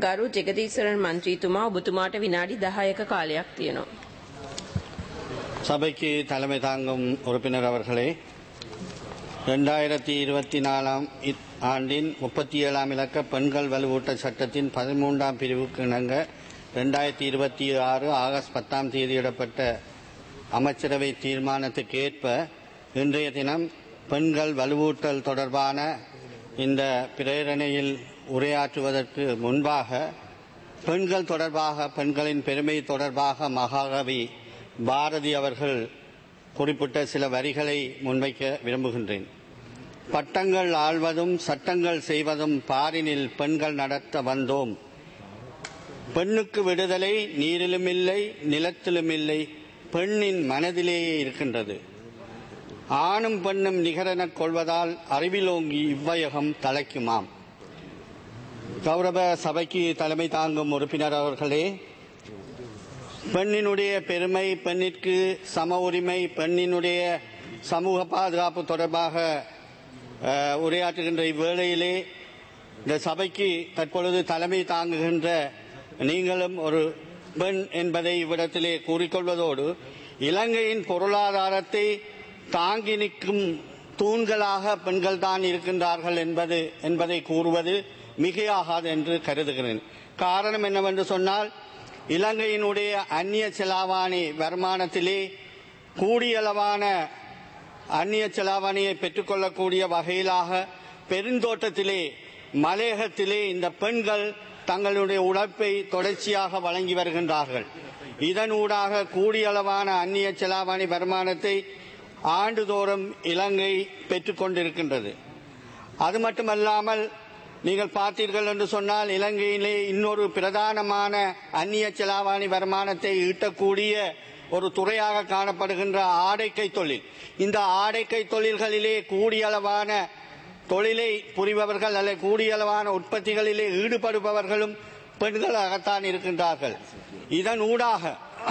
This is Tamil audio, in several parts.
ගරු ජෙගදීසරන් මන්ත්‍රීතුමා ඔබතුමාට විනාඩි 10ක කාලයක් තියෙනවා. சபைக்கு தலைமை தாங்கும் உறுப்பினர் அவர்களே ரெண்டாயிரத்தி இருபத்தி நாலாம் இத்- ஆண்டின் முப்பத்தி ஏழாம் இலக்க பெண்கள் வலுவூட்ட சட்டத்தின் பதிமூன்றாம் பிரிவுக்கு இணங்க ரெண்டாயிரத்தி இருபத்தி ஆறு ஆகஸ்ட் பத்தாம் தேதியிடப்பட்ட அமைச்சரவை தீர்மானத்துக்கு ஏற்ப இன்றைய தினம் பெண்கள் வலுவூட்டல் தொடர்பான இந்த பிரேரணையில் உரையாற்றுவதற்கு முன்பாக பெண்கள் தொடர்பாக பெண்களின் பெருமை தொடர்பாக மகாகவி பாரதி அவர்கள் குறிப்பிட்ட சில வரிகளை முன்வைக்க விரும்புகின்றேன் பட்டங்கள் ஆள்வதும் சட்டங்கள் செய்வதும் பாரினில் பெண்கள் நடத்த வந்தோம் பெண்ணுக்கு விடுதலை நீரிலும் இல்லை நிலத்திலும் இல்லை பெண்ணின் மனதிலேயே இருக்கின்றது ஆணும் பெண்ணும் நிகரெனக் கொள்வதால் அறிவிலோங்கி இவ்வையகம் தலைக்குமாம் கௌரவ சபைக்கு தலைமை தாங்கும் உறுப்பினர் அவர்களே பெண்ணினுடைய பெருமை பெண்ணிற்கு சம உரிமை பெண்ணினுடைய சமூக பாதுகாப்பு தொடர்பாக அஹ், உரையாற்றுகின்ற இவ்வேளையிலே இந்த சபைக்கு தற்பொழுது தலைமை தாங்குகின்ற நீங்களும் ஒரு பெண் என்பதை இவ்விடத்திலே கூறிக்கொள்வதோடு இலங்கையின் பொருளாதாரத்தை தாங்கி நிற்கும் தூண்களாக பெண்கள் தான் இருக்கின்றார்கள் என்பது என்பதை கூறுவது மிகையாகாது என்று கருதுகிறேன் காரணம் என்னவென்று சொன்னால் இலங்கையினுடைய அந்நிய செலாவணி வருமானத்திலே கூடியளவான அந்நிய செலாவணியை பெற்றுக்கொள்ளக்கூடிய வகையிலாக பெருந்தோட்டத்திலே மலையகத்திலே இந்த பெண்கள் தங்களுடைய உழைப்பை தொடர்ச்சியாக வழங்கி வருகின்றார்கள் இதனூடாக கூடியளவான அந்நிய செலாவணி வருமானத்தை ஆண்டுதோறும் இலங்கை பெற்றுக்கொண்டிருக்கின்றது அது மட்டுமல்லாமல் நீங்கள் பார்த்தீர்கள் என்று சொன்னால் இலங்கையிலே இன்னொரு பிரதானமான அந்நிய செலாவணி வருமானத்தை ஈட்டக்கூடிய ஒரு துறையாக காணப்படுகின்ற ஆடைக்கை தொழில் இந்த ஆடைக்கை தொழில்களிலே கூடியளவான தொழிலை புரிபவர்கள் அல்ல கூடியளவான உற்பத்திகளிலே ஈடுபடுபவர்களும் பெண்களாகத்தான் இருக்கின்றார்கள் இதன் ஊடாக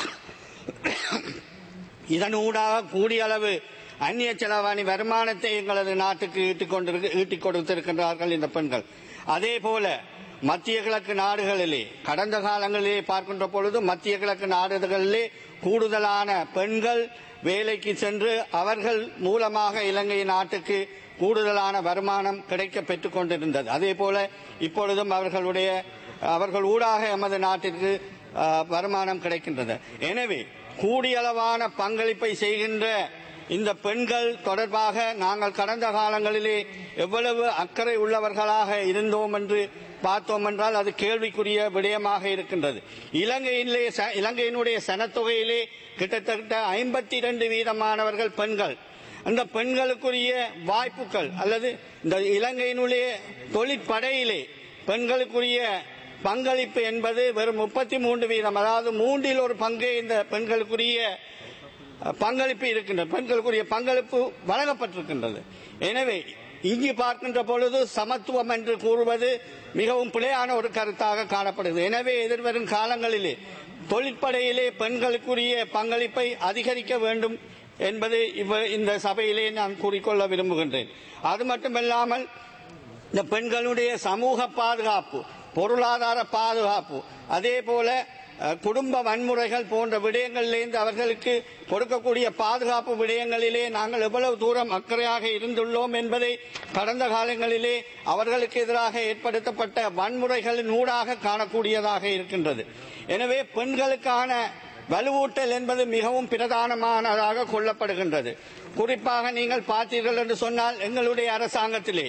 இதன் ஊடாக கூடிய அளவு அந்நிய செலவாணி வருமானத்தை எங்களது நாட்டுக்கு ஈட்டிக் கொண்டிருக்க ஈட்டிக் கொடுத்திருக்கின்றார்கள் இந்த பெண்கள் அதே போல மத்திய கிழக்கு நாடுகளிலே கடந்த காலங்களிலே பார்க்கின்ற பொழுது மத்திய கிழக்கு நாடுகளிலே கூடுதலான பெண்கள் வேலைக்கு சென்று அவர்கள் மூலமாக இலங்கை நாட்டுக்கு கூடுதலான வருமானம் கிடைக்க பெற்றுக் கொண்டிருந்தது அதே போல இப்பொழுதும் அவர்களுடைய அவர்கள் ஊடாக எமது நாட்டிற்கு அஹ், வருமானம் கிடைக்கின்றது எனவே கூடியளவான பங்களிப்பை செய்கின்ற இந்த பெண்கள் தொடர்பாக நாங்கள் கடந்த காலங்களிலே எவ்வளவு அக்கறை உள்ளவர்களாக இருந்தோம் என்று பார்த்தோம் என்றால் அது கேள்விக்குரிய விடயமாக இருக்கின்றது இலங்கையிலே ச- இலங்கையினுடைய சனத்தொகையிலே கிட்டத்தட்ட ஐம்பத்தி இரண்டு வீதமானவர்கள் பெண்கள் அந்த பெண்களுக்குரிய வாய்ப்புகள் அல்லது இந்த இலங்கையினுடைய தொழிற்படையிலே பெண்களுக்குரிய பங்களிப்பு என்பது வெறும் முப்பத்தி மூன்று வீதம் அதாவது மூன்றில் ஒரு பங்கே இந்த பெண்களுக்குரிய அஹ், பங்களிப்பு இருக்கின்றது பெண்களுக்குரிய பங்களிப்பு வழங்கப்பட்டிருக்கின்றது எனவே இங்கு பார்க்கின்ற பொழுது சமத்துவம் என்று கூறுவது மிகவும் பிழையான ஒரு கருத்தாக காணப்படுகிறது எனவே எதிர்வரும் காலங்களிலே தொழிற்படையிலே பெண்களுக்குரிய பங்களிப்பை அதிகரிக்க வேண்டும் என்பது இவ- இந்த சபையிலே நான் கூறிக்கொள்ள விரும்புகின்றேன் அது மட்டுமல்லாமல் இந்த பெண்களுடைய சமூக பாதுகாப்பு பொருளாதார பாதுகாப்பு அதே போல அஹ், குடும்ப வன்முறைகள் போன்ற விடயங்களிலிருந்து அவர்களுக்கு கொடுக்கக்கூடிய பாதுகாப்பு விடயங்களிலே நாங்கள் எவ்வளவு தூரம் அக்கறையாக இருந்துள்ளோம் என்பதை கடந்த காலங்களிலே அவர்களுக்கு எதிராக ஏற்படுத்தப்பட்ட வன்முறைகளின் ஊடாக காணக்கூடியதாக இருக்கின்றது எனவே பெண்களுக்கான வலுவூட்டல் என்பது மிகவும் பிரதானமானதாக கொள்ளப்படுகின்றது குறிப்பாக நீங்கள் பார்த்தீர்கள் என்று சொன்னால் எங்களுடைய அரசாங்கத்திலே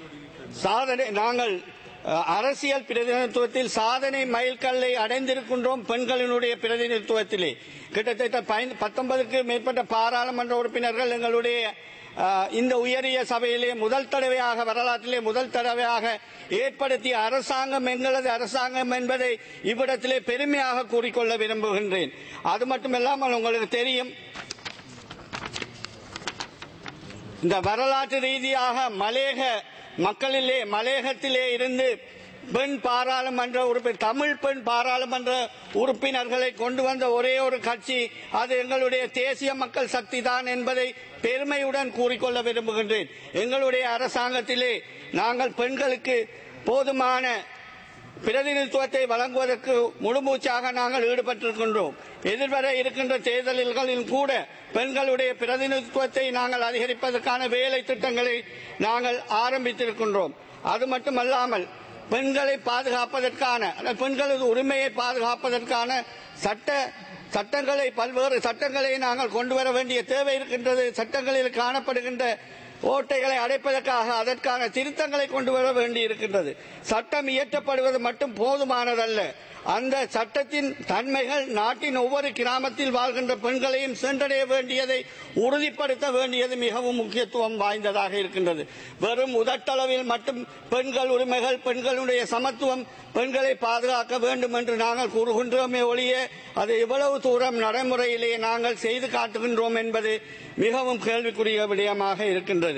சாதனை நாங்கள் அஹ், அரசியல் பிரதிநிதித்துவத்தில் சாதனை மைல்கல்லை அடைந்திருக்கின்றோம் பெண்களினுடைய பிரதிநிதித்துவத்திலே கிட்டத்தட்ட பயன்- பத்தொன்பதுக்கு மேற்பட்ட பாராளுமன்ற உறுப்பினர்கள் எங்களுடைய அஹ், இந்த உயரிய சபையிலே முதல் தடவையாக வரலாற்றிலே முதல் தடவையாக ஏற்படுத்திய அரசாங்கம் எங்களது அரசாங்கம் என்பதை இவ்விடத்திலே பெருமையாக கூறிக்கொள்ள விரும்புகின்றேன் அது மட்டுமல்லாமல் உங்களுக்கு தெரியும் இந்த வரலாற்று ரீதியாக மலேக மக்களிலே மலேகத்திலே இருந்து பெண் பாராளுமன்ற உறுப்பினர் தமிழ் பெண் பாராளுமன்ற உறுப்பினர்களை கொண்டு வந்த ஒரே ஒரு கட்சி அது எங்களுடைய தேசிய மக்கள் சக்தி தான் என்பதை பெருமையுடன் கூறிக்கொள்ள விரும்புகின்றேன் எங்களுடைய அரசாங்கத்திலே நாங்கள் பெண்களுக்கு போதுமான பிரதிநிதித்துவத்தை வழங்குவதற்கு முழுமூச்சாக நாங்கள் ஈடுபட்டிருக்கின்றோம் எதிர்வர இருக்கின்ற தேர்தல்களில் கூட பெண்களுடைய பிரதிநிதித்துவத்தை நாங்கள் அதிகரிப்பதற்கான வேலை திட்டங்களை நாங்கள் ஆரம்பித்திருக்கின்றோம் அது மட்டுமல்லாமல் பெண்களை பாதுகாப்பதற்கான அல்லது பெண்களது உரிமையை பாதுகாப்பதற்கான சட்ட சட்டங்களை பல்வேறு சட்டங்களை நாங்கள் கொண்டு வர வேண்டிய தேவை இருக்கின்றது சட்டங்களில் காணப்படுகின்ற ஓட்டைகளை அடைப்பதற்காக அதற்கான திருத்தங்களை கொண்டு வர வேண்டி இருக்கின்றது சட்டம் இயற்றப்படுவது மட்டும் போதுமானதல்ல அந்த சட்டத்தின் தன்மைகள் நாட்டின் ஒவ்வொரு கிராமத்தில் வாழ்கின்ற பெண்களையும் சென்றடைய வேண்டியதை உறுதிப்படுத்த வேண்டியது மிகவும் முக்கியத்துவம் வாய்ந்ததாக இருக்கின்றது வெறும் உதட்டளவில் மட்டும் பெண்கள் உரிமைகள் பெண்களுடைய சமத்துவம் பெண்களை பாதுகாக்க வேண்டும் என்று நாங்கள் கூறுகின்றோமே ஒழிய அது எவ்வளவு தூரம் நடைமுறையிலே நாங்கள் செய்து காட்டுகின்றோம் என்பது மிகவும் கேள்விக்குரிய விடயமாக இருக்கின்றது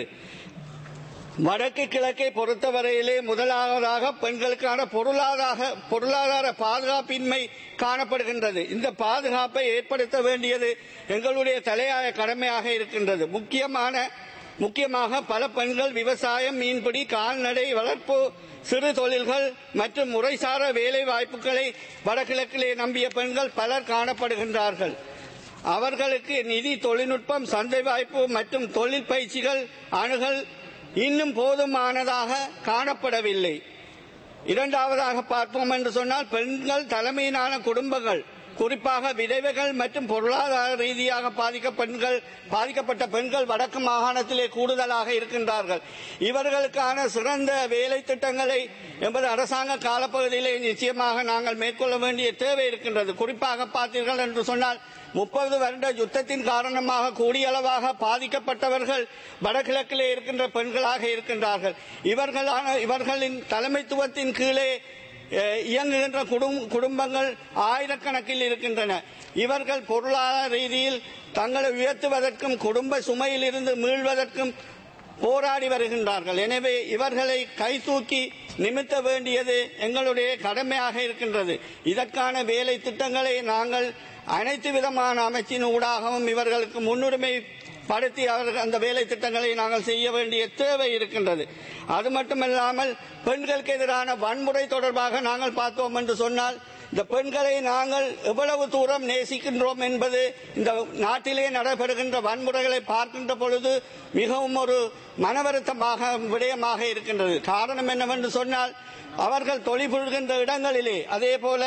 வடக்கு கிழக்கை பொறுத்தவரையிலே முதலாவதாக பெண்களுக்கான பொருளாதார பொருளாதார பாதுகாப்பின்மை காணப்படுகின்றது இந்த பாதுகாப்பை ஏற்படுத்த வேண்டியது எங்களுடைய தலையாய கடமையாக இருக்கின்றது முக்கியமான முக்கியமாக பல பெண்கள் விவசாயம் மீன்பிடி கால்நடை வளர்ப்பு சிறு தொழில்கள் மற்றும் முறைசார வேலை வாய்ப்புகளை வடகிழக்கிலே நம்பிய பெண்கள் பலர் காணப்படுகின்றார்கள் அவர்களுக்கு நிதி தொழில்நுட்பம் சந்தை வாய்ப்பு மற்றும் தொழில் பயிற்சிகள் அணுகல் இன்னும் போதுமானதாக காணப்படவில்லை இரண்டாவதாக பார்ப்போம் என்று சொன்னால் பெண்கள் தலைமையிலான குடும்பங்கள் குறிப்பாக விதவைகள் மற்றும் பொருளாதார ரீதியாக பாதிக்க பெண்கள் பாதிக்கப்பட்ட பெண்கள் வடக்கு மாகாணத்திலே கூடுதலாக இருக்கின்றார்கள் இவர்களுக்கான சிறந்த வேலை திட்டங்களை எமது அரசாங்க காலப்பகுதியிலே நிச்சயமாக நாங்கள் மேற்கொள்ள வேண்டிய தேவை இருக்கின்றது குறிப்பாக பார்த்தீர்கள் என்று சொன்னால் முப்பது வருட யுத்தத்தின் காரணமாக கூடிய அளவாக பாதிக்கப்பட்டவர்கள் வடகிழக்கிலே இருக்கின்ற பெண்களாக இருக்கின்றார்கள் இவர்களான இவர்களின் தலைமைத்துவத்தின் கீழே அஹ், இயங்குகின்ற குடும்- குடும்பங்கள் ஆயிரக்கணக்கில் இருக்கின்றன இவர்கள் பொருளாதார ரீதியில் தங்களை உயர்த்துவதற்கும் குடும்ப சுமையில் இருந்து மீள்வதற்கும் போராடி வருகின்றார்கள் எனவே இவர்களை கைதூக்கி நிமித்த வேண்டியது எங்களுடைய கடமையாக இருக்கின்றது இதற்கான வேலை திட்டங்களை நாங்கள் அனைத்து விதமான அமைச்சின் ஊடாகவும் இவர்களுக்கு முன்னுரிமை படுத்தி அவர்கள் அந்த வேலை திட்டங்களை நாங்கள் செய்ய வேண்டிய தேவை இருக்கின்றது அது மட்டுமல்லாமல் பெண்களுக்கு எதிரான வன்முறை தொடர்பாக நாங்கள் பார்த்தோம் என்று சொன்னால் இந்த பெண்களை நாங்கள் எவ்வளவு தூரம் நேசிக்கின்றோம் என்பது இந்த நாட்டிலே நடைபெறுகின்ற வன்முறைகளை பார்க்கின்ற பொழுது மிகவும் ஒரு மனவருத்தமாக விடயமாக இருக்கின்றது காரணம் என்னவென்று சொன்னால் அவர்கள் தொழில் புரிகின்ற இடங்களிலே அதே போல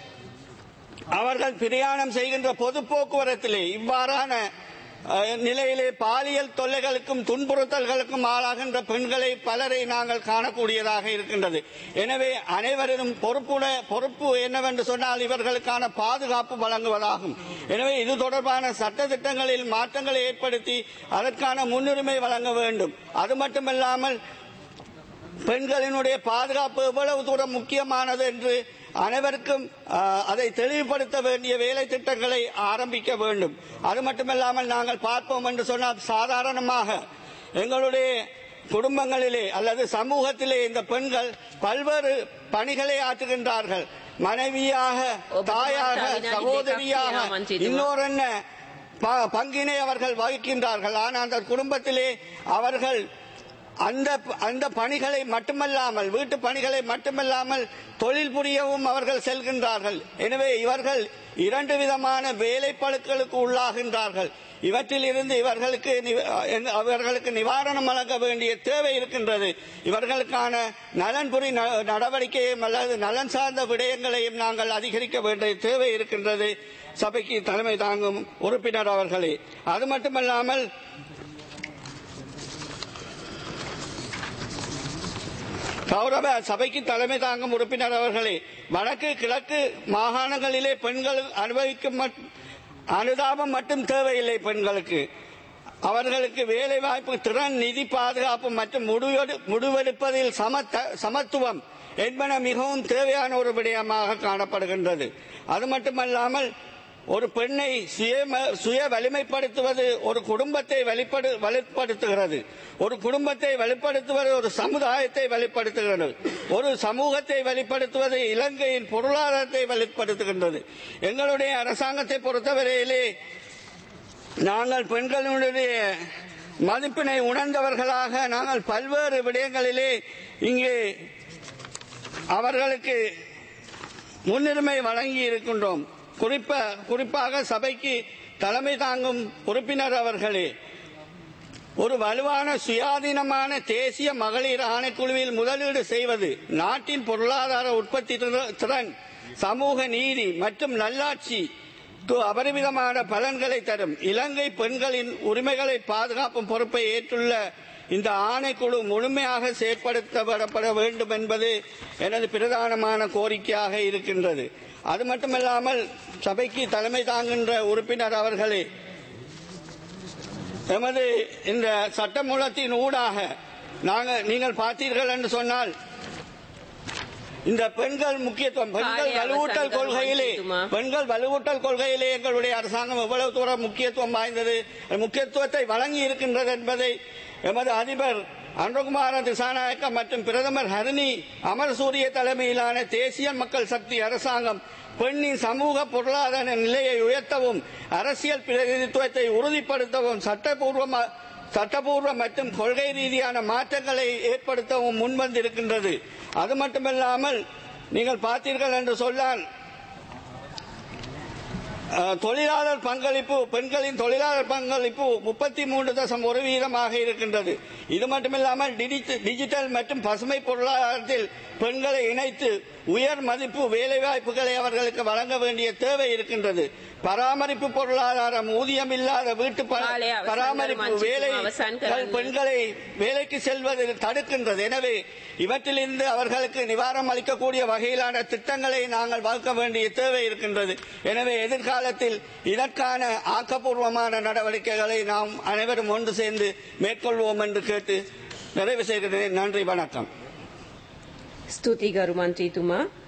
அவர்கள் பிரயாணம் செய்கின்ற பொது போக்குவரத்திலே இவ்வாறான அஹ், நிலையிலே பாலியல் தொல்லைகளுக்கும் துன்புறுத்தல்களுக்கும் ஆளாகின்ற பெண்களை பலரை நாங்கள் காணக்கூடியதாக இருக்கின்றது எனவே அனைவரிலும் பொறுப்புட பொறுப்பு என்னவென்று சொன்னால் இவர்களுக்கான பாதுகாப்பு வழங்குவதாகும் எனவே இது தொடர்பான சட்ட திட்டங்களில் மாற்றங்களை ஏற்படுத்தி அதற்கான முன்னுரிமை வழங்க வேண்டும் அது மட்டுமல்லாமல் பெண்களினுடைய பாதுகாப்பு எவ்வளவு தூரம் முக்கியமானது என்று அனைவருக்கும் ஆ, அதை தெளிவுபடுத்த வேண்டிய வேலை திட்டங்களை ஆரம்பிக்க வேண்டும் அது மட்டுமல்லாமல் நாங்கள் பார்ப்போம் என்று சொன்னால் சாதாரணமாக எங்களுடைய குடும்பங்களிலே அல்லது சமூகத்திலே இந்த பெண்கள் பல்வேறு பணிகளை ஆற்றுகின்றார்கள் மனைவியாக தாயாக சகோதரியாக இன்னொரு என்ன ப- பங்கினை அவர்கள் வகிக்கின்றார்கள் ஆனால் அந்த குடும்பத்திலே அவர்கள் அந்த அந்த பணிகளை மட்டுமல்லாமல் வீட்டு பணிகளை மட்டுமல்லாமல் தொழில் புரியவும் அவர்கள் செல்கின்றார்கள் எனவே இவர்கள் இரண்டு விதமான வேலைப்பழுக்களுக்கு உள்ளாகின்றார்கள் இவற்றில் இருந்து இவர்களுக்கு நி- அவர்களுக்கு நிவாரணம் வழங்க வேண்டிய தேவை இருக்கின்றது இவர்களுக்கான நலன்புரி ந- நடவடிக்கையும் அல்லது நலன் சார்ந்த விடயங்களையும் நாங்கள் அதிகரிக்க வேண்டிய தேவை இருக்கின்றது சபைக்கு தலைமை தாங்கும் உறுப்பினர் அவர்களே அது மட்டுமல்லாமல் கௌரவ சபைக்கு தலைமை தாங்கும் உறுப்பினர் அவர்களே வடக்கு கிழக்கு மாகாணங்களிலே பெண்கள் அனுபவிக்கும் மட்- அனுதாபம் மட்டும் தேவையில்லை பெண்களுக்கு அவர்களுக்கு வேலை வாய்ப்பு திறன் நிதி பாதுகாப்பு மற்றும் முடிவெடு- முடிவெடுப்பதில் சமத்த சமத்துவம் என்பன மிகவும் தேவையான ஒரு விடயமாக காணப்படுகின்றது அது மட்டுமல்லாமல் ஒரு பெண்ணை சுய சுய வலிமைப்படுத்துவது ஒரு குடும்பத்தை வெளிப்படு வலுப்படுத்துகிறது ஒரு குடும்பத்தை வெளிப்படுத்துவது ஒரு சமுதாயத்தை வெளிப்படுத்துகிறது ஒரு சமூகத்தை வெளிப்படுத்துவது இலங்கையின் பொருளாதாரத்தை வெளிப்படுத்துகின்றது எங்களுடைய அரசாங்கத்தை பொறுத்தவரையிலே நாங்கள் பெண்களுடைய மதிப்பினை உணர்ந்தவர்களாக நாங்கள் பல்வேறு விடயங்களிலே இங்கே அவர்களுக்கு முன்னுரிமை வழங்கி இருக்கின்றோம் குறிப்ப குறிப்பாக சபைக்கு தலைமை தாங்கும் உறுப்பினர் அவர்களே ஒரு வலுவான சுயாதீனமான தேசிய மகளிர் ஆணைக்குழுவில் முதலீடு செய்வது நாட்டின் பொருளாதார உற்பத்தி திற- திறன் சமூக நீதி மற்றும் நல்லாட்சி க்கு அபரிமிதமான பலன்களை தரும் இலங்கை பெண்களின் உரிமைகளை பாதுகாக்கும் பொறுப்பை ஏற்றுள்ள இந்த ஆணைக்குழு முழுமையாக செயற்படுத்தப்பட வேண்டும் என்பது எனது பிரதானமான கோரிக்கையாக இருக்கின்றது அது மட்டுமல்லாமல் சபைக்கு தலைமை தாங்குகின்ற உறுப்பினர் அவர்களே எமது இந்த சட்டமூலத்தின் ஊடாக நாங்கள் நீங்கள் பார்த்தீர்கள் என்று சொன்னால் இந்த பெண்கள் முக்கியத்துவம் பெண்கள் காலை வலுவூட்டல் அவசானம் கொள்கையிலே முக்கியத்துவமா? பெண்கள் வலுவூட்டல் கொள்கையிலே எங்களுடைய அரசாங்கம் எவ்வளவு தூரம் முக்கியத்துவம் வாய்ந்தது முக்கியத்துவத்தை வழங்கி இருக்கின்றது என்பதை எமது அதிபர் அனுகுமார திசாநாயக்க மற்றும் பிரதமர் ஹரிணி அமரசூரிய தலைமையிலான தேசிய மக்கள் சக்தி அரசாங்கம் பெண்ணின் சமூக பொருளாதார நிலையை உயர்த்தவும் அரசியல் பிரதிநிதித்துவத்தை உறுதிப்படுத்தவும் சட்டப்பூர்வ சட்டப்பூர்வ மற்றும் கொள்கை ரீதியான மாற்றங்களை ஏற்படுத்தவும் முன்வந்திருக்கின்றது அது மட்டுமல்லாமல் நீங்கள் பார்த்தீர்கள் என்று சொன்னால் அஹ், தொழிலாளர் பங்களிப்பு பெண்களின் தொழிலாளர் பங்களிப்பு முப்பத்தி மூன்று தசம் ஒரு வீதமாக இருக்கின்றது இது மட்டுமில்லாமல் டிஜிட்ட- டிஜிட்டல் மற்றும் பசுமை பொருளாதாரத்தில் பெண்களை இணைத்து உயர் மதிப்பு வேலைவாய்ப்புகளை அவர்களுக்கு வழங்க வேண்டிய தேவை இருக்கின்றது பராமரிப்பு பொருளாதாரம் ஊதியம் இல்லாத வீட்டு ப- காலை அவசானம் பராமரிப்பு மன்னிச்சுக்கோ, வேலை அவசான் கரண்ட். பெண்களை வேலைக்கு செல்வது தடுக்கின்றது எனவே இவற்றிலிருந்து அவர்களுக்கு நிவாரணம் அளிக்கக்கூடிய வகையிலான திட்டங்களை நாங்கள் வகுக்க வேண்டிய தேவை இருக்கின்றது எனவே எதிர்காலத்தில் இதற்கான ஆக்கப்பூர்வமான நடவடிக்கைகளை நாம் அனைவரும் ஒன்று சேர்ந்து மேற்கொள்வோம் என்று கேட்டு நிறைவு செய்கிறேன் நன்றி வணக்கம் ස්තුතියි ගරු මන්ත්‍රීතුමා